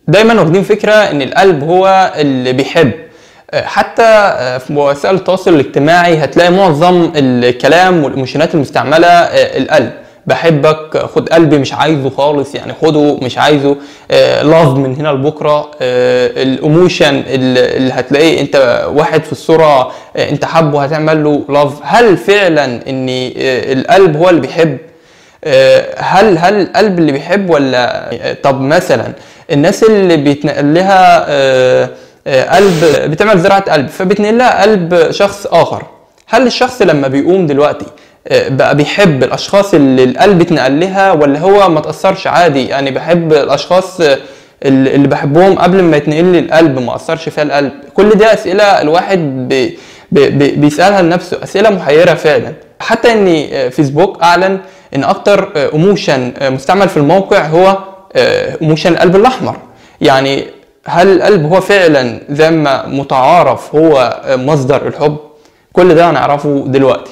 دايما واخدين فكره ان القلب هو اللي بيحب آه، حتى آه، في وسائل التواصل الاجتماعي هتلاقي معظم الكلام والايموشنات المستعمله آه، القلب بحبك خد قلبي مش عايزه خالص يعني خده مش عايزه لاف من هنا لبكره الايموشن اللي هتلاقيه انت واحد في الصوره آه، انت حبه هتعمل له لاف هل فعلا ان آه، القلب هو اللي بيحب آه، هل هل القلب اللي بيحب ولا آه، طب مثلا الناس اللي بيتنقل لها آه، آه، قلب بتعمل زراعه قلب فبيتنقل لها قلب شخص اخر هل الشخص لما بيقوم دلوقتي آه، بقى بيحب الاشخاص اللي القلب اتنقل لها ولا هو ما تاثرش عادي يعني بحب الاشخاص آه، اللي اللي بحبهم قبل ما يتنقل لي القلب ما اثرش فيها القلب كل دي اسئله الواحد بي بي بي بيسالها لنفسه اسئله محيره فعلا حتى ان آه، فيسبوك اعلن ان اكتر ايموشن مستعمل في الموقع هو ايموشن القلب الاحمر يعني هل القلب هو فعلا زي ما متعارف هو آه، مصدر الحب كل ده هنعرفه دلوقتي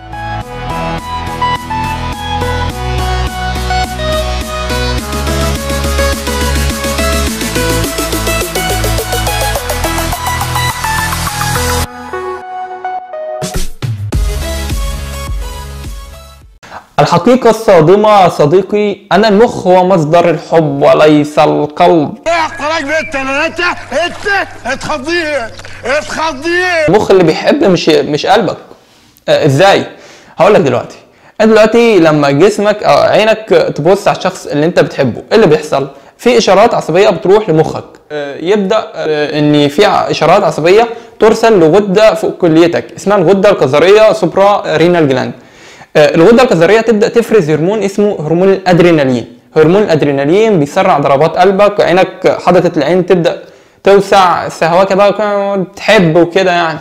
الحقيقة الصادمة صديقي أن المخ هو مصدر الحب وليس القلب احتراج بنت انا انت انت اتخضيه اتخضيه المخ اللي بيحب مش مش قلبك آه ازاي هقول لك دلوقتي انت دلوقتي لما جسمك او عينك تبص على الشخص اللي انت بتحبه ايه اللي بيحصل في اشارات عصبيه بتروح لمخك آه يبدا آه ان في ع- اشارات عصبيه ترسل لغده فوق كليتك اسمها الغده الكظريه سوبرا رينال جلاند آه، الغده الكظريه تبدا تفرز هرمون اسمه هرمون الادرينالين هرمون الادرينالين بيسرع ضربات قلبك عينك حدقه العين تبدا توسع سهواك بقى وكده تحب وكده يعني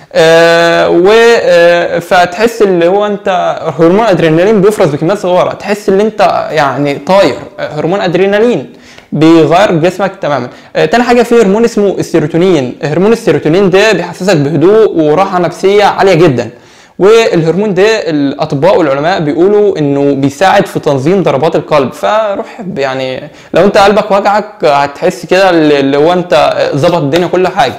آه و آه فتحس اللي هو انت هرمون الادرينالين بيفرز بكميات صغيره تحس ان انت يعني طاير آه، هرمون ادرينالين بيغير جسمك تماما آه تاني حاجه في هرمون اسمه السيروتونين هرمون السيروتونين ده بيحسسك بهدوء وراحه نفسيه عاليه جدا والهرمون ده الاطباء والعلماء بيقولوا انه بيساعد في تنظيم ضربات القلب فروح يعني لو انت قلبك وجعك هتحس كده اللي هو انت ظبط الدنيا كل حاجه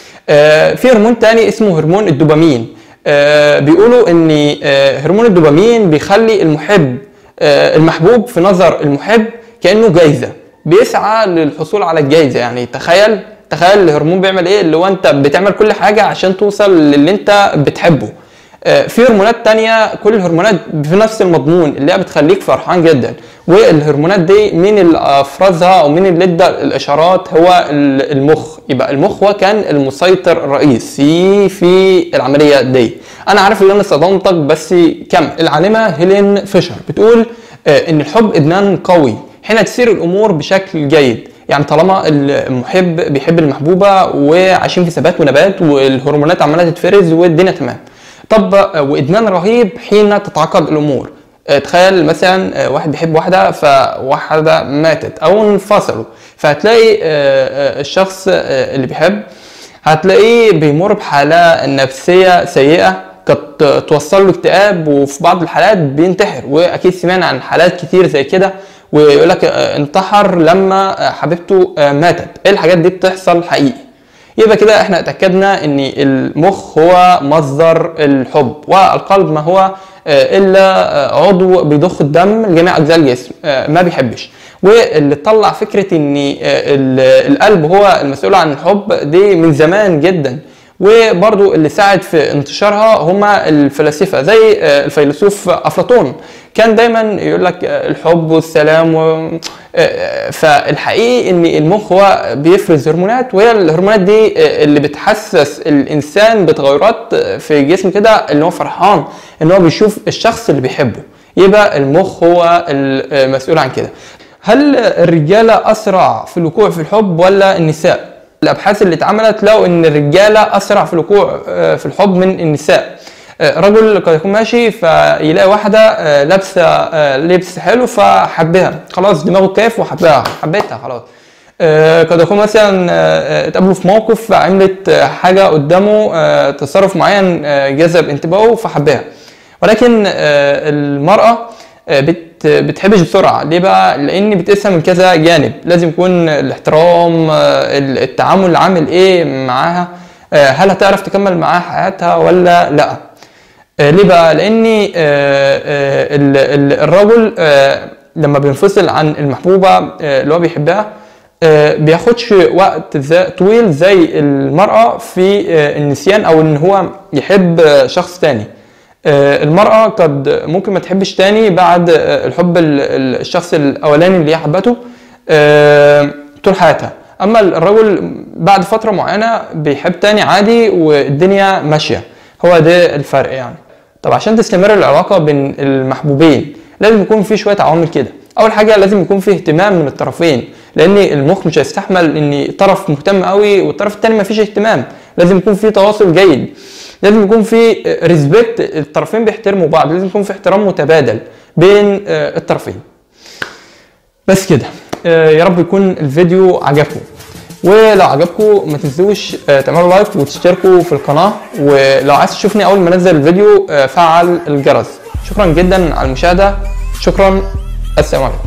آه، في هرمون تاني اسمه هرمون الدوبامين آه، بيقولوا ان آه، هرمون الدوبامين بيخلي المحب آه، المحبوب في نظر المحب كانه جايزه بيسعى للحصول على الجايزه يعني تخيل تخيل الهرمون بيعمل ايه اللي هو انت بتعمل كل حاجه عشان توصل للي انت بتحبه آه، في هرمونات تانية كل الهرمونات في نفس المضمون اللي هي بتخليك فرحان جدا والهرمونات دي مين اللي افرزها او مين اللي ادى الاشارات هو ال- المخ يبقى المخ هو كان المسيطر الرئيسي في العمليه دي انا عارف ان انا صدمتك بس كمل العالمه هيلين فيشر بتقول آه، ان الحب ادمان قوي حين تسير الامور بشكل جيد يعني طالما المحب بيحب المحبوبه وعايشين في ثبات ونبات والهرمونات عماله تتفرز والدنيا تمام طب آه، وادمان رهيب حين تتعقد الامور آه، تخيل مثلا آه، واحد بيحب واحده فواحده ماتت او انفصلوا فهتلاقي آه، آه، الشخص آه، اللي بيحب هتلاقيه بيمر بحاله نفسيه سيئه قد توصل له اكتئاب وفي بعض الحالات بينتحر واكيد سمعنا عن حالات كتير زي كده ويقول لك آه، انتحر لما آه، حبيبته آه، ماتت ايه الحاجات دي بتحصل حقيقي يبقى كده احنا اتاكدنا ان المخ هو مصدر الحب والقلب ما هو آه، الا آه، عضو بيضخ الدم لجميع اجزاء الجسم آه، ما بيحبش واللي طلع فكره ان آه، ال- القلب هو المسؤول عن الحب دي من زمان جدا وبرضو اللي ساعد في انتشارها هما الفلاسفه زي آه، الفيلسوف افلاطون كان دايما يقول لك آه، الحب والسلام و... آه، فالحقيقي ان المخ هو بيفرز هرمونات وهي الهرمونات دي آه، اللي بتحسس الانسان بتغيرات آه، في جسمه كده ان هو فرحان ان هو بيشوف الشخص اللي بيحبه يبقى المخ هو المسؤول عن كده هل الرجاله اسرع في الوقوع في الحب ولا النساء الابحاث اللي اتعملت لقوا ان الرجاله اسرع في الوقوع آه، في الحب من النساء آه، رجل قد يكون ماشي فيلاقي واحده آه، لابسه آه، لبس حلو فحبها خلاص دماغه كيف وحبها حبيتها خلاص آه، قد يكون مثلا آه، اتقابلوا في موقف عملت آه، حاجه قدامه آه، تصرف معين آه، جذب انتباهه فحبها ولكن آه، المراه آه، بت بتحبش بسرعه ليه بقى لان بتقيسها من كذا جانب لازم يكون الاحترام آه، التعامل عامل ايه معاها آه، هل هتعرف تكمل معاها حياتها ولا لا آه، ليه بقى لان آه، آه، ال- ال- الرجل آه، لما بينفصل عن المحبوبه آه، اللي هو بيحبها آه، بياخدش وقت زي طويل زي المرأة في آه، النسيان أو إن هو يحب آه، شخص تاني آه، المرأة قد ممكن ما تحبش تاني بعد آه، الحب ال- ال- الشخص الأولاني اللي هي حبته آه، طول حياتها أما الرجل بعد فترة معينة بيحب تاني عادي والدنيا ماشية هو ده الفرق يعني طب عشان تستمر العلاقة بين المحبوبين لازم يكون في شوية عوامل كده أول حاجة لازم يكون في اهتمام من الطرفين لأن المخ مش هيستحمل إن طرف مهتم قوي والطرف التاني مفيش اهتمام لازم يكون في تواصل جيد لازم يكون في ريسبكت الطرفين بيحترموا بعض لازم يكون في احترام متبادل بين آه، الطرفين بس كده آه، يا رب يكون الفيديو عجبكم ولو عجبكم ما تنسوش آه، تعملوا لايك وتشتركوا في القناة ولو عايز تشوفني أول ما انزل الفيديو آه، فعل الجرس شكرا جدا على المشاهدة شكرا السلام عليكم